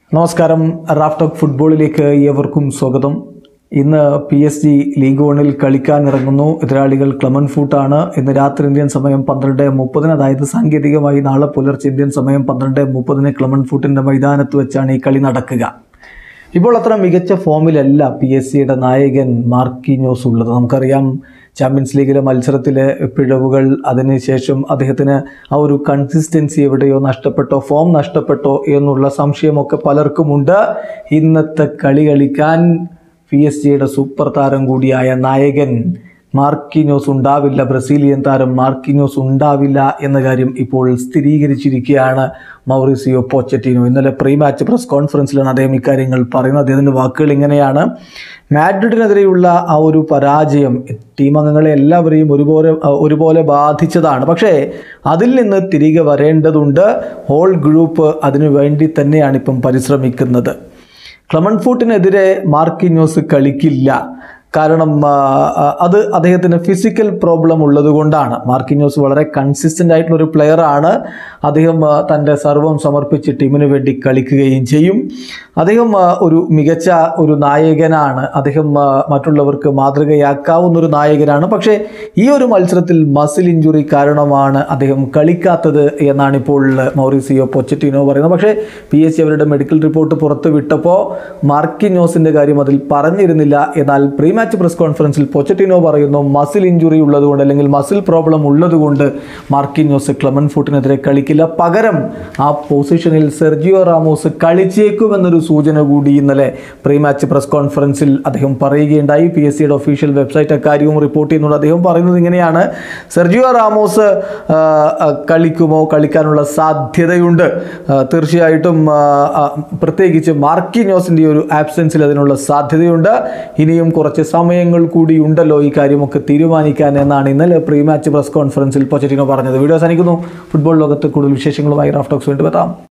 നമസ്കാരം റാഫ്റ്റോക്ക് ഫുട്ബോളിലേക്ക് ഏവർക്കും സ്വാഗതം ഇന്ന് പി എസ് ജി ലീഗ് വണിൽ കളിക്കാൻ ഇറങ്ങുന്നു എതിരാളികൾ ക്ലമൻ ഫൂട്ടാണ് ഇന്ന് രാത്രി ഇന്ത്യൻ സമയം പന്ത്രണ്ട് മുപ്പതിന് അതായത് സാങ്കേതികമായി നാളെ പുലർച്ചെ ഇന്ത്യൻ സമയം പന്ത്രണ്ട് മുപ്പതിന് ക്ലമൻ ഫൂട്ടിൻ്റെ മൈതാനത്ത് വെച്ചാണ് ഈ കളി നടക്കുക ഇപ്പോൾ അത്ര മികച്ച ഫോമിലല്ല പി എസ് സിയുടെ നായകൻ മാർക്കിനോസ് ഉള്ളത് നമുക്കറിയാം ചാമ്പ്യൻസ് ലീഗിലെ മത്സരത്തിലെ പിഴവുകൾ അതിനുശേഷം അദ്ദേഹത്തിന് ആ ഒരു കൺസിസ്റ്റൻസി എവിടെയോ നഷ്ടപ്പെട്ടോ ഫോം നഷ്ടപ്പെട്ടോ എന്നുള്ള സംശയമൊക്കെ പലർക്കുമുണ്ട് ഇന്നത്തെ കളി കളിക്കാൻ പി എസ് ജിയുടെ സൂപ്പർ താരം കൂടിയായ നായകൻ മാർക്കിനോസ് ഉണ്ടാവില്ല ബ്രസീലിയൻ താരം മാർക്കിനോസ് ഉണ്ടാവില്ല എന്ന കാര്യം ഇപ്പോൾ സ്ഥിരീകരിച്ചിരിക്കുകയാണ് മൗറിസിയോ പോച്ചറ്റിനോ ഇന്നലെ പ്രീ മാച്ച് പ്രസ് കോൺഫറൻസിലാണ് അദ്ദേഹം ഇക്കാര്യങ്ങൾ പറയുന്നത് അദ്ദേഹത്തിൻ്റെ വാക്കുകൾ ഇങ്ങനെയാണ് മാഡ്രിഡിനെതിരെയുള്ള ആ ഒരു പരാജയം ടീം അംഗങ്ങളെ എല്ലാവരെയും ഒരുപോലെ ഒരുപോലെ ബാധിച്ചതാണ് പക്ഷേ അതിൽ നിന്ന് തിരികെ വരേണ്ടതുണ്ട് ഹോൾ ഗ്രൂപ്പ് അതിനു വേണ്ടി തന്നെയാണ് ഇപ്പം പരിശ്രമിക്കുന്നത് ക്ലമൺ ഫൂട്ടിനെതിരെ മാർക്കിന്യോസ് കളിക്കില്ല കാരണം ആ, ആ, അത് അദ്ദേഹത്തിന് ഫിസിക്കൽ പ്രോബ്ലം ഉള്ളത് കൊണ്ടാണ് മാർക്കിന്യോസ് വളരെ കൺസിസ്റ്റൻ്റ് ആയിട്ടുള്ള ഒരു പ്ലെയറാണ് അദ്ദേഹം ആ, തൻ്റെ സർവം സമർപ്പിച്ച് ടീമിന് വേണ്ടി കളിക്കുകയും ചെയ്യും അദ്ദേഹം ആ, ഒരു മികച്ച ഒരു നായകനാണ് അദ്ദേഹം ആ, മറ്റുള്ളവർക്ക് മാതൃകയാക്കാവുന്ന ഒരു നായകനാണ് പക്ഷേ ഈ ഒരു മത്സരത്തിൽ മസിൽ ഇഞ്ചുറി കാരണമാണ് അദ്ദേഹം കളിക്കാത്തത് എന്നാണ് ഇപ്പോൾ മൗറിസിയോ പൊച്ചറ്റിനോ പറയുന്നത് പക്ഷേ പി എസ് സി അവരുടെ മെഡിക്കൽ റിപ്പോർട്ട് പുറത്ത് വിട്ടപ്പോൾ മാർക്കിനോസിൻ്റെ കാര്യം അതിൽ പറഞ്ഞിരുന്നില്ല എന്നാൽ പ്രീ മാച്ച് പ്രസ് കോൺഫറൻസിൽ പൊച്ചറ്റിനോ പറയുന്നു മസിൽ ഇഞ്ചുറി ഉള്ളതുകൊണ്ട് അല്ലെങ്കിൽ മസിൽ പ്രോബ്ലം ഉള്ളതുകൊണ്ട് മാർക്കിനോസ് ക്ലമൻ ഫൂട്ടിനെതിരെ കളിക്കില്ല പകരം ആ പൊസിഷനിൽ സെർജിയോ റാമോസ് കളിച്ചേക്കുമെന്നൊരു സൂചന കൂടി ഇന്നലെ പ്രീ മാച്ച് പ്രസ് കോൺഫറൻസിൽ അദ്ദേഹം പറയുകയുണ്ടായി പി എസ് സിയുടെ ഒഫീഷ്യൽ വെബ്സൈറ്റ് അക്കാര്യവും റിപ്പോർട്ട് ചെയ്യുന്നുണ്ട് അദ്ദേഹം പറയുന്നത് ഇങ്ങനെയാണ് സെർജിയോ റാമോസ് ആ, ആ, കളിക്കുമോ കളിക്കാനുള്ള സാധ്യതയുണ്ട് ആ, തീർച്ചയായിട്ടും ആ, ആ, പ്രത്യേകിച്ച് മാർക്കിനോസിൻ്റെ ഒരു ആബ്സെൻസിൽ അതിനുള്ള സാധ്യതയുണ്ട് ഇനിയും കുറച്ച് സമയങ്ങൾ കൂടി ഉണ്ടല്ലോ ഈ കാര്യമൊക്കെ തീരുമാനിക്കാൻ എന്നാണ് ഇന്നലെ പ്രീ മാച്ച് പ്രസ് കോൺഫറൻസിൽ പൊച്ചറ്റിനോ പറഞ്ഞത് വീഡിയോ അവസാനിക്കുന്നു ഫുട്ബോൾ ലോകത്ത് കൂടുതൽ വിശേഷങ്ങളുമായി റാഫ്റ്റോക്സ് വീണ്ടും എത്താം